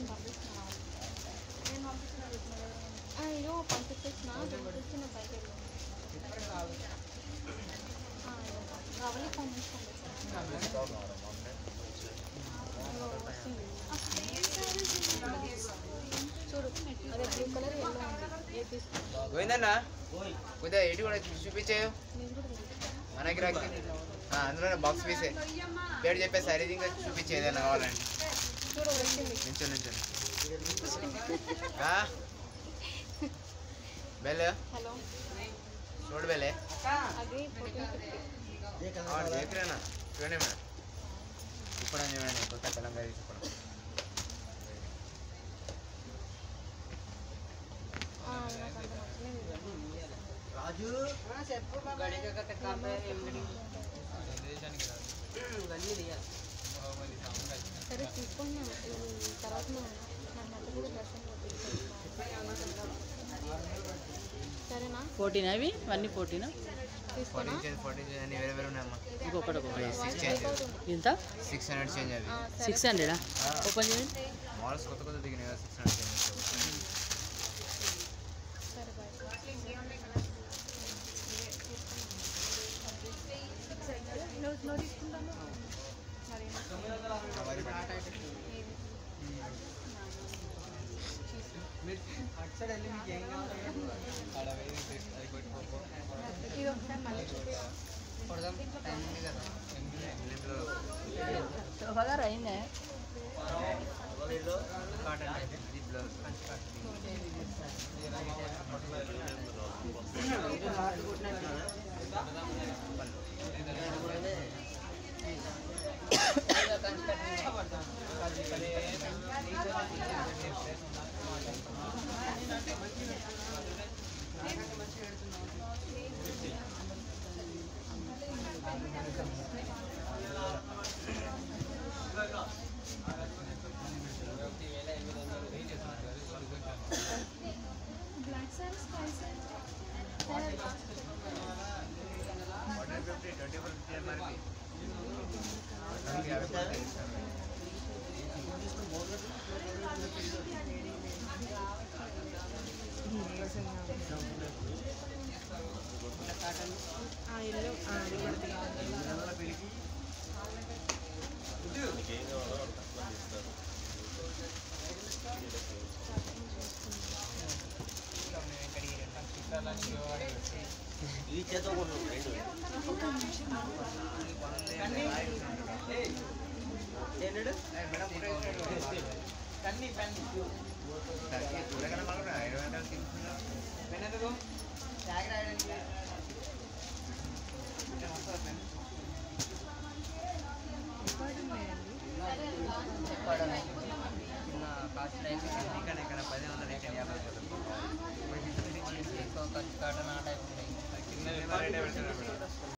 నేను పంపిస్తున్నా నేను పంపిస్తున్నా ఇదిగో పంపించేసిన పంపించిన పైకి వెళ్ళాను రవలి ఫోన్ తీసుకోండి ఇదిగో వస్తుంది చూడు అదే బ్లూ కలర్ ఎల్లో ఉంది ఏ తీసుకోండి గోవిందన్న కొద్దిగా ఎటు కూడా చూపించేయు నేను కూడా తీసుకో. మనకి రాకి అందులో బాక్స్ పీసే పేరు చెప్పే సైజ్ ఇంకా చూపించే ఏదైనా కావాలండి చూడు వచ్చింది నించో నించో బెల్ హలో చూడు బెలే అది ఫోర్టీన్ ఫిఫ్టీ దగ్గరేనా చూడండి మేడం ఇప్పుడు చూడండి కొత్త తెలంగాణ తీసుకోవడం నాకు అంత నచ్చలేదు రాజు చెప్పు సరే తీసుకున్నా ఇది తర్వాత నా మధ్య కూడా డ్రెస్ సరేనా ఫోర్టీన్ అవి అన్నీ ఫోర్టీన్ ఫోర్టీన్ తీసుకున్నా చేంజ్ ఫోర్టీన్ చేంజ్ అన్ని వేరే వేరే ఉన్నాయమ్మా ఇంకొకటి ఒకటి సిక్స్ చేంజ్ ఎంత సిక్స్ హండ్రెడ్ చేంజ్ అవి సిక్స్ హండ్రెడా ఓపెన్ చేయండి మోడల్స్ కొత్త కొత్త దిగినాయి కదా సిక్స్ హండ్రెడ్ చేంజ్ సరే బాయ్ నువ్వు నువ్వు తీసుకుంటాను మరి అక్కడ వెళ్ళి మీకు ఏం కావాలి ఇది ఒకసారి మళ్ళీ చూపి శోభగా అయిందే black sorry sky sari forty fifty twenty four fifty MRP యాభై రూపాయలు ఇస్తాను. ఇల్లు ఇది చేత కొట్టు రెండు ఏంటంటే కన్నీ పెన్ తగ్గి చూడగానే మళ్ళీ ఇరవై వందలు తీసుకున్నా పెన్ ఎందుకు ట్యాగ్ రాయడానికి చిన్న కాస్ట్ టైప్ ఇక్కడ ఇక్కడ పది వందల రేట్ యాభై రూపాయలు చిన్నది రేటే పెడతారు